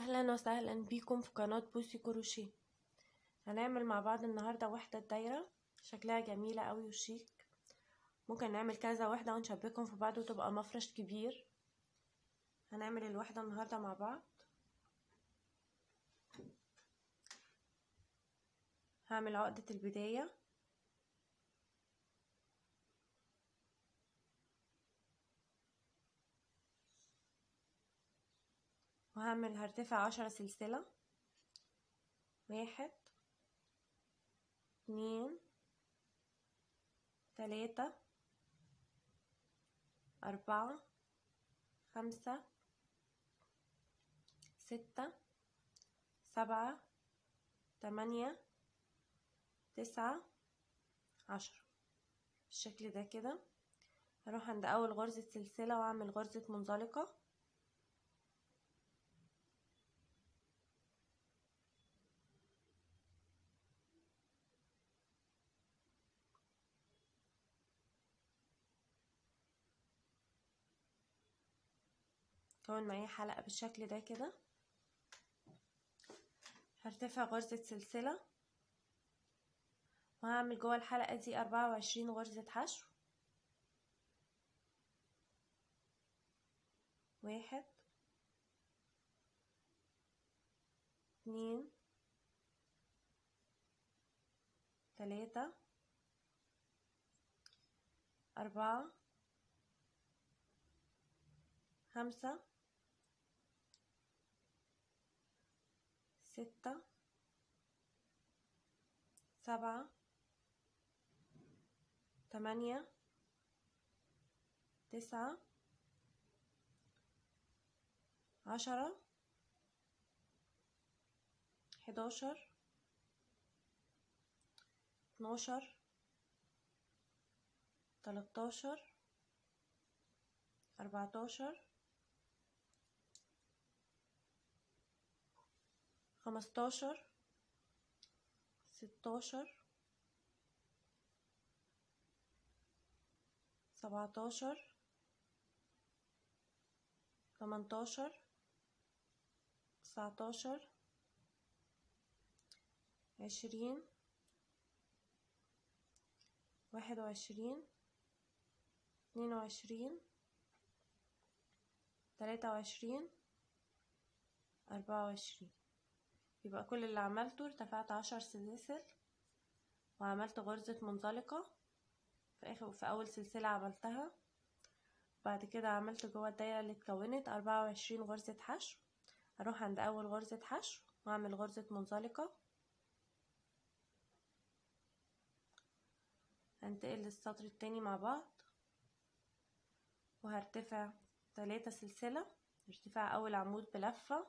اهلا وسهلا بيكم في قناة بوسي كروشيه هنعمل مع بعض النهاردة وحدة دايرة شكلها جميلة قوي وشيك ممكن نعمل كذا وحدة ونشبكهم في بعض وتبقى مفرش كبير هنعمل الوحدة النهاردة مع بعض هعمل عقدة البداية وهعمل هرتفع عشرة سلسلة واحد اتنين تلاتة أربعة خمسة ستة سبعة تمانية تسعة عشرة بالشكل ده كده هروح عند أول غرزة سلسلة وأعمل غرزة منزلقة كون معايا حلقة بالشكل ده كده هرتفع غرزة سلسلة وهعمل جوه الحلقة دي أربعة وعشرين غرزة حشو واحد اتنين تلاتة أربعة خمسة ستة سبعة تمانية تسعة عشرة حداشر اتناشر تلاتاشر أربعتاشر خمستاشر ستاشر سبعتاشر تمنتاشر تسعتاشر عشرين واحد وعشرين اتنين وعشرين تلاتة وعشرين أربعة وعشرين يبقى كل اللي عملته ارتفعت عشر سلاسل وعملت غرزة منزلقة في اخر في اول سلسلة عملتها بعد كده عملت جوه الدايرة اللي اتكونت اربعة وعشرين غرزة حشو اروح عند اول غرزة حشو واعمل غرزة منزلقة هنتقل للسطر التاني مع بعض وهرتفع تلاتة سلسلة ارتفاع اول عمود بلفة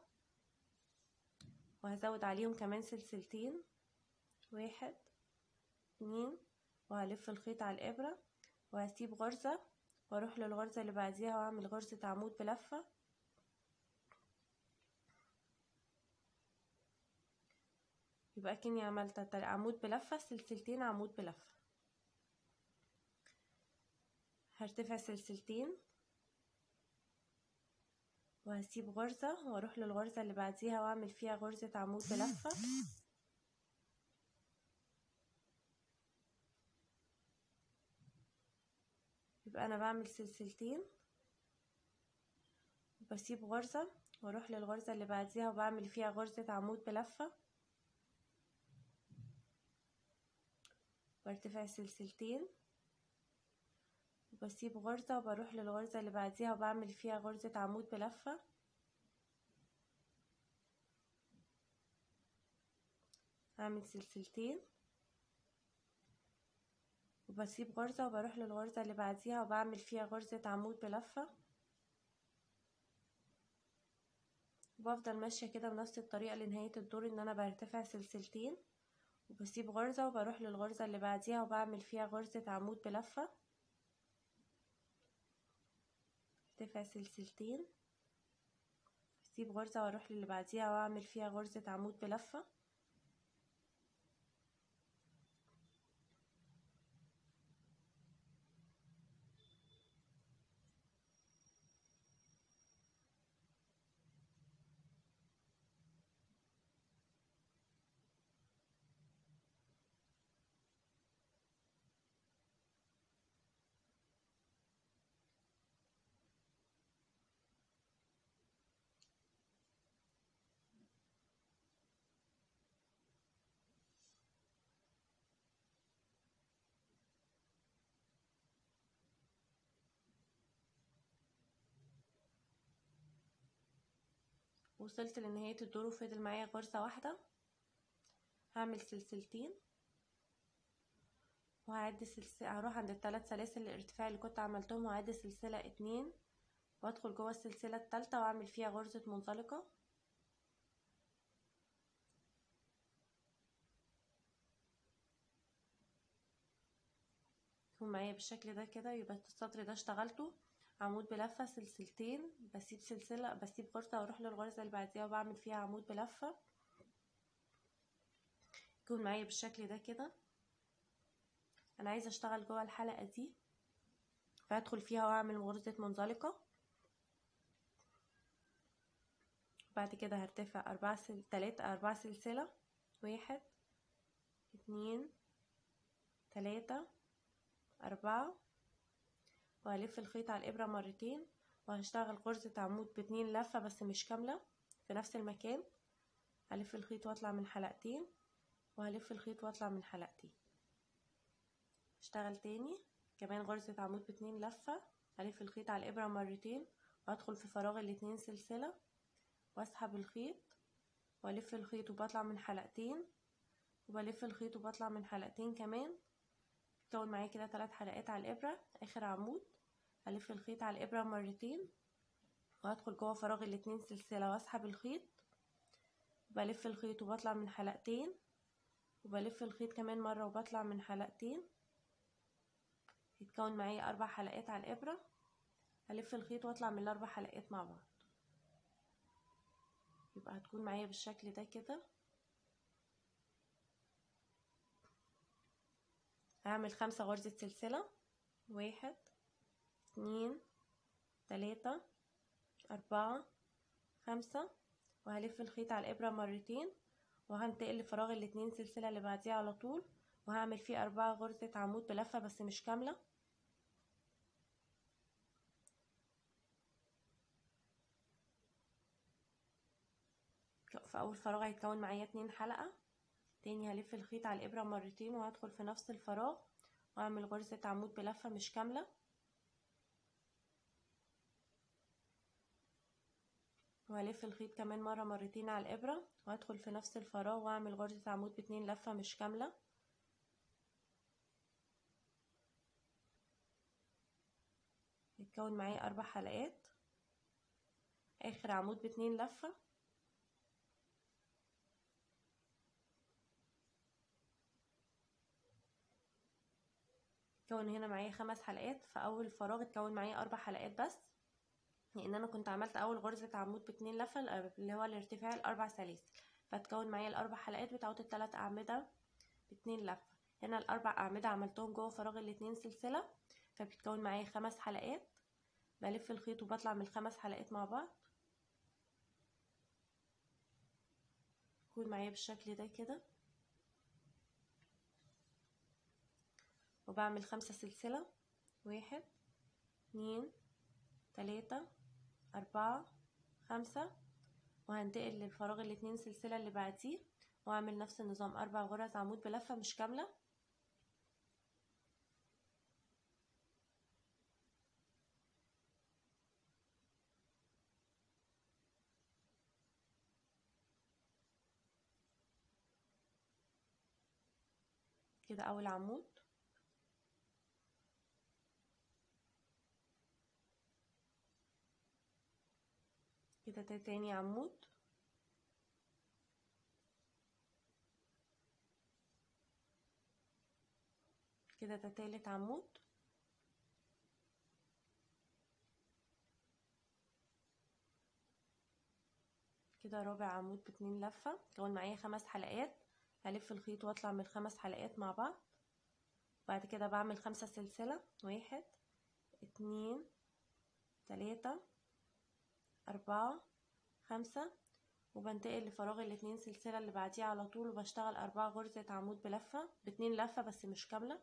وهزود عليهم كمان سلسلتين واحد اتنين وهلف الخيط على الابرة وهسيب غرزة واروح للغرزة اللي بعديها واعمل غرزة عمود بلفة يبقى كني عملت عمود بلفة سلسلتين عمود بلفة هرتفع سلسلتين وهسيب غرزة واروح للغرزة اللي بعديها واعمل فيها غرزة عمود بلفة يبقى انا بعمل سلسلتين وبسيب غرزة واروح للغرزة اللي بعديها وبعمل فيها غرزة عمود بلفة وارتفع سلسلتين وبسيب غرزة وبروح للغرزة اللي بعديها وبعمل فيها غرزة عمود بلفة اعمل سلسلتين وبسيب غرزة وبروح للغرزة اللي بعديها وبعمل فيها غرزة عمود بلفة وبفضل ماشية كده بنفس الطريقة لنهاية الدور ان انا برتفع سلسلتين وبسيب غرزة وبروح للغرزة اللي بعديها وبعمل فيها غرزة عمود بلفة ارتفع سلسلتين بسيب غرزة واروح للي بعديها واعمل فيها غرزة عمود بلفة وصلت لنهاية الدور وفضل معايا غرزة واحدة هعمل سلسلتين وهعد سلسلة هروح عند الثلاث سلاسل الارتفاع اللي كنت عملتهم وهعد سلسلة اتنين وادخل جوه السلسلة التالتة واعمل فيها غرزة منزلقة يكون معايا بالشكل ده كده يبقى السطر ده اشتغلته عمود بلفة سلسلتين بسيب سلسلة بسيب غرزة واروح للغرزة اللي بعديها وبعمل فيها عمود بلفة يكون معايا بالشكل ده كده انا عايزة اشتغل جوه الحلقة دي فهدخل فيها واعمل غرزة منزلقة بعد كده هرتفع اربعة سل... تلاتة اربعة سلسلة واحد اتنين تلاتة أربعة وهلف الخيط على الإبرة مرتين وهشتغل غرزة عمود باتنين لفة بس مش كاملة في نفس المكان هلف الخيط واطلع من حلقتين وهلف الخيط واطلع من حلقتين اشتغل تاني كمان غرزة عمود باتنين لفة هلف الخيط على الإبرة مرتين وادخل في فراغ الاتنين سلسلة واسحب الخيط والف الخيط وبطلع من حلقتين وبلف الخيط وبطلع من حلقتين كمان كون معايا كده ثلاث حلقات على الابره اخر عمود هلف الخيط على الابره مرتين وهدخل جوه فراغ الاتنين سلسله واسحب الخيط بلف الخيط وبطلع من حلقتين وبلف الخيط كمان مره وبطلع من حلقتين يتكون معايا اربع حلقات على الابره هلف الخيط واطلع من الاربع حلقات مع بعض يبقى هتكون معايا بالشكل ده كده هعمل خمسة غرزة سلسلة واحد اتنين تلاتة أربعة خمسة وهلف الخيط على الإبرة مرتين وهنتقل لفراغ الاتنين سلسلة اللي بعديها على طول وهعمل فيه أربعة غرزة عمود بلفة بس مش كاملة في أول فراغ هيتكون معايا اتنين حلقة تاني هلف الخيط على الإبرة مرتين وهدخل في نفس الفراغ واعمل غرزة عمود بلفة مش كاملة وهلف الخيط كمان مرة مرتين على الإبرة وهدخل في نفس الفراغ واعمل غرزة عمود باتنين لفة مش كاملة يتكون معايا أربع حلقات آخر عمود باتنين لفة اتكون هنا معايا خمس حلقات في اول فراغ اتكون معايا اربع حلقات بس لان انا كنت عملت اول غرزة عمود باتنين لفة اللي هو الارتفاع الاربع سلاسل فتكون معايا الاربع حلقات بتاعت التلات اعمدة باتنين لفة هنا الاربع اعمدة عملتهم جوه فراغ الاتنين سلسلة فبتكون معايا خمس حلقات بلف الخيط وبطلع من الخمس حلقات مع بعض يكون معايا بالشكل ده كده وبعمل خمسة سلسلة واحد اتنين تلاتة أربعة خمسة وهنتقل للفراغ الاتنين سلسلة اللي بعديه واعمل نفس النظام أربع غرز عمود بلفة مش كاملة كده أول عمود كده ده تاني عمود كده ده تالت عمود كده رابع عمود باتنين لفة كون معايا خمس حلقات هلف الخيط واطلع من الخمس حلقات مع بعض بعد كده بعمل خمسة سلسلة واحد اتنين تلاتة أربعة خمسة وبنتقل لفراغ الاتنين سلسلة اللي بعديها على طول وبشتغل أربعة غرزة عمود بلفة باتنين لفة بس مش كاملة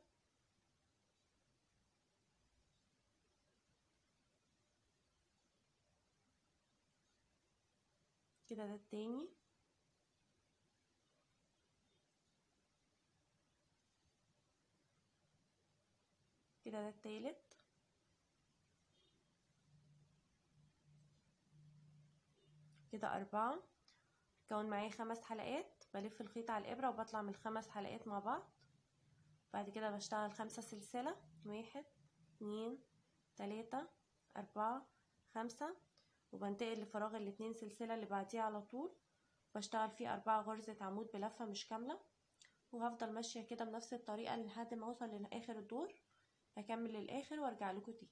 كده ده التاني كده ده التالت كده أربعة كون معايا خمس حلقات بلف الخيط على الإبرة وبطلع من الخمس حلقات مع بعض بعد كده بشتغل خمسة سلسلة واحد اتنين تلاتة أربعة خمسة وبنتقل لفراغ الاتنين سلسلة اللي بعديه على طول بشتغل فيه أربعة غرزة عمود بلفة مش كاملة وهفضل ماشية كده بنفس الطريقة لحد ما اوصل لآخر الدور هكمل للآخر وارجع لكم تاني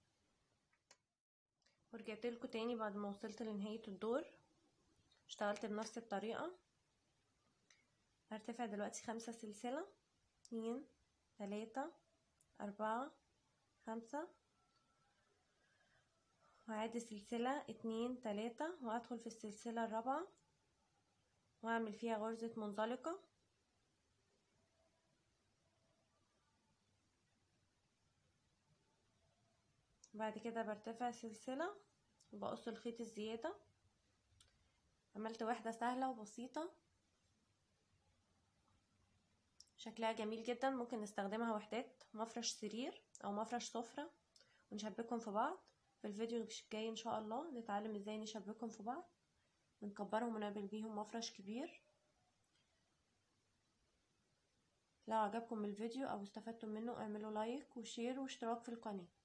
ورجعت لكم تاني بعد ما وصلت لنهاية الدور اشتغلت بنفس الطريقة هرتفع دلوقتي خمسة سلسلة اتنين تلاتة أربعة خمسة وهعد سلسلة اتنين تلاتة وادخل في السلسلة الرابعة واعمل فيها غرزة منزلقة بعد كده برتفع سلسلة وبقص الخيط الزيادة عملت واحدة سهلة وبسيطة شكلها جميل جدا ممكن نستخدمها وحدات مفرش سرير او مفرش سفرة ونشبكهم في بعض في الفيديو الجاي ان شاء الله نتعلم ازاي نشبكهم في بعض ونكبرهم ونعمل بيهم مفرش كبير لو عجبكم الفيديو او استفدتم منه اعملوا لايك وشير واشتراك في القناه